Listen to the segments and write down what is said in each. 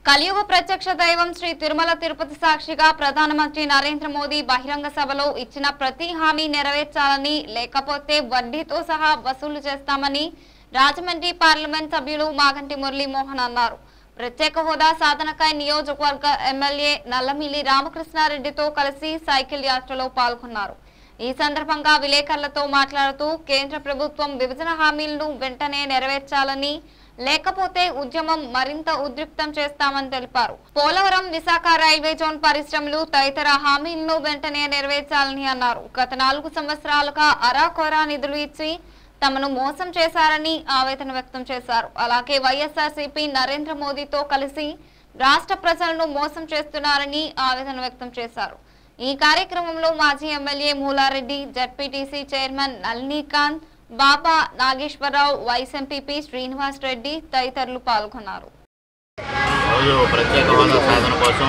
కలియుగ ప్రత్యక్ష దైవం శ్రీ తిరుమల తిరుపతి సాక్షిగా ప్రధానమంత్రి నరేంద్ర మోదీ బహిరంగ సభలో ఇచ్చిన ప్రతి హామీ నెరవేర్చాలని లేకపోతే వడ్డీతో సహా వసూలు చేస్తామని రాజమండ్రి పార్లమెంట్ సభ్యులు మాగంటి మురళీమోహన్ అన్నారు ప్రత్యేక హోదా సాధనకై నియోజకవర్గ ఎమ్మెల్యే నల్లమిల్లి రామకృష్ణారెడ్డితో కలిసి సైకిల్ యాత్రలో పాల్గొన్నారు ఈ సందర్భంగా విలేకరులతో మాట్లాడుతూ కేంద్ర ప్రభుత్వం విభజన హామీలను వెంటనే నెరవేర్చాలని లేకపోతే ఉద్యమం మరింత ఉద్రిక్తం చేస్తామని తెలిపారు పోలవరం విశాఖ రైల్వే జోన్ పరిశ్రమలు తదితర హామీలను వెంటనే నెరవేర్చాలని అన్నారు గత నాలుగు సంవత్సరాలుగా అరాకొరా నిధులు ఇచ్చి తమను మోసం చేశారని ఆవేదన వ్యక్తం చేశారు అలాగే వైఎస్ఆర్సీపీ నరేంద్ర మోదీతో కలిసి రాష్ట్ర ప్రజలను మోసం చేస్తున్నారని ఆవేదన వ్యక్తం చేశారు ఈ కార్యక్రమంలో మాజీ MLA Moolareddy ZPTC chairman Nalinikanth Baba Nageswararao vice MPP Srinivas Reddy తదితరులు పాల్గొన్నారు రోజు ప్రత్యేక హోదా సాధన కోసం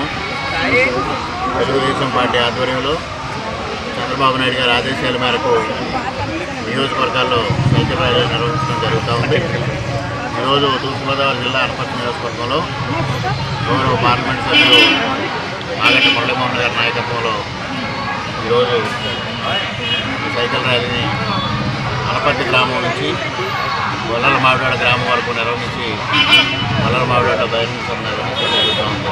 తెలుగుదేశం పార్టీ ఆధ్వర్యంలో చంద్రబాబు నాయుడు గారి ఆదేశాల మేరకు నియోజకవర్గాల్లో సైకిల్ ర్యాలీ నిర్వహించడం జరుగుతూ ఉంది ఈరోజు తూర్పుగోదావరి జిల్లా అనపర్తి నియోజకవర్గంలో గౌరవ పార్లమెంట్ సభ్యులు మాగంటి మురళీమోహన్ గారి నాయకత్వంలో ఈరోజు ఈ సైకిల్ ర్యాలీని అనపర్తి గ్రామం నుంచి గొల్లల మావిడాడ గ్రామం వరకు నిర్వహించి గొల్లల మావిడాడ బహిరంగ సభ నిర్వహించడం జరుగుతూ ఉంది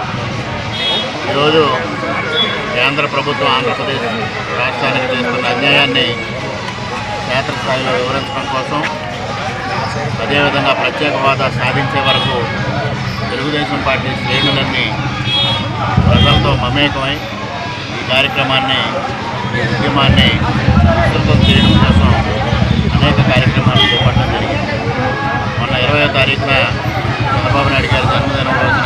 ఈరోజు కేంద్ర ప్రభుత్వం ఆంధ్రప్రదేశ్ రాష్ట్రానికి చేస్తున్న అన్యాయాన్ని క్షేత్రస్థాయిలో వివరించడం కోసం అదేవిధంగా ప్రత్యేక హోదా సాధించే వరకు తెలుగుదేశం పార్టీ శ్రేణులన్నీ ప్రజలతో మమేకమై ఈ కార్యక్రమాన్ని ఈ ఉద్యమాన్ని విస్తృతం చేయడం కోసం అనేక కార్యక్రమాలు చేపట్టడం జరిగింది మొన్న ఇరవయో తారీఖున చంద్రబాబు నాయుడు గారి జన్మదినం రోజున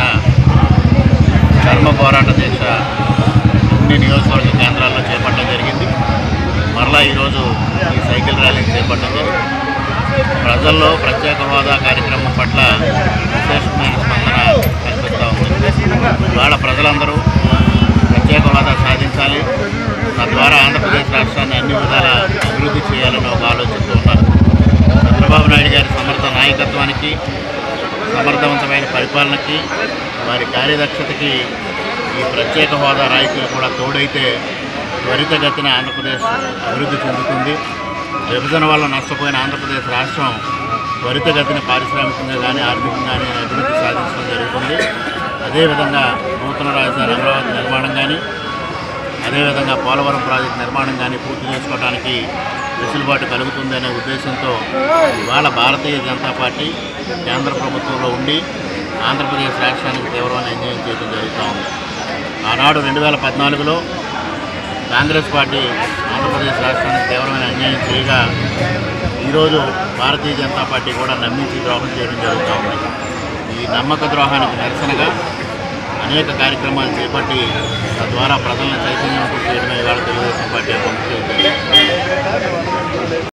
ధర్మ పోరాట దీక్ష అన్ని నియోజకవర్గ కేంద్రాల్లో చేపట్టడం జరిగింది మరలా ఈరోజు ఈ సైకిల్ ర్యాలీని చేపట్టడం జరిగింది ప్రజల్లో ప్రత్యేక హోదా కార్యక్రమం పట్ల విశేషమైన స్పందన కనిపిస్తూ ఉంది ఇవాళ ప్రజలందరూ ప్రత్యేక హోదా సాధించాలి తద్వారా ఆంధ్రప్రదేశ్ రాష్ట్రాన్ని అన్ని విధాల అభివృద్ధి చేయాలని ఒక ఆలోచనతో ఉన్నారు చంద్రబాబు నాయుడు గారి సమర్థ నాయకత్వానికి సమర్థవంతమైన పరిపాలనకి వారి కార్యదక్షతకి ఈ ప్రత్యేక హోదా రాయితీలు కూడా తోడైతే త్వరితగతిన ఆంధ్రప్రదేశ్ అభివృద్ధి చెందుతుంది విభజన వల్ల నష్టపోయిన ఆంధ్రప్రదేశ్ రాష్ట్రం త్వరితగతిన పారిశ్రామికంగా కానీ ఆర్థికంగా కానీ అభివృద్ధి సాధించడం జరుగుతుంది అదేవిధంగా నూతన రాజధాని అమరావతి నిర్మాణం కానీ అదేవిధంగా పోలవరం ప్రాజెక్టు నిర్మాణం కానీ పూర్తి చేసుకోవడానికి వెసులుబాటు కలుగుతుంది అనే ఉద్దేశంతో ఇవాళ భారతీయ జనతా పార్టీ కేంద్ర ప్రభుత్వంలో ఉండి ఆంధ్రప్రదేశ్ రాష్ట్రానికి తీవ్రమైన అన్యాయం చేయడం జరుగుతూ ఉంది ఆనాడు రెండు వేల పద్నాలుగులో కాంగ్రెస్ పార్టీ ఆంధ్రప్రదేశ్ రాష్ట్రానికి తీవ్రమైన అన్యాయం చేయగా ఈరోజు భారతీయ జనతా పార్టీ కూడా నమ్మించి ద్రోహం చేయడం జరుగుతూ ఉంది ఈ నమ్మక ద్రోహానికి నిరసనగా అనేక కార్యక్రమాలు చేపట్టి తద్వారా ప్రజలను చైతన్యం చేయడమే ఇవాళ తెలుగుదేశం పార్టీ యొక్క ముఖ్య ఉద్దేశం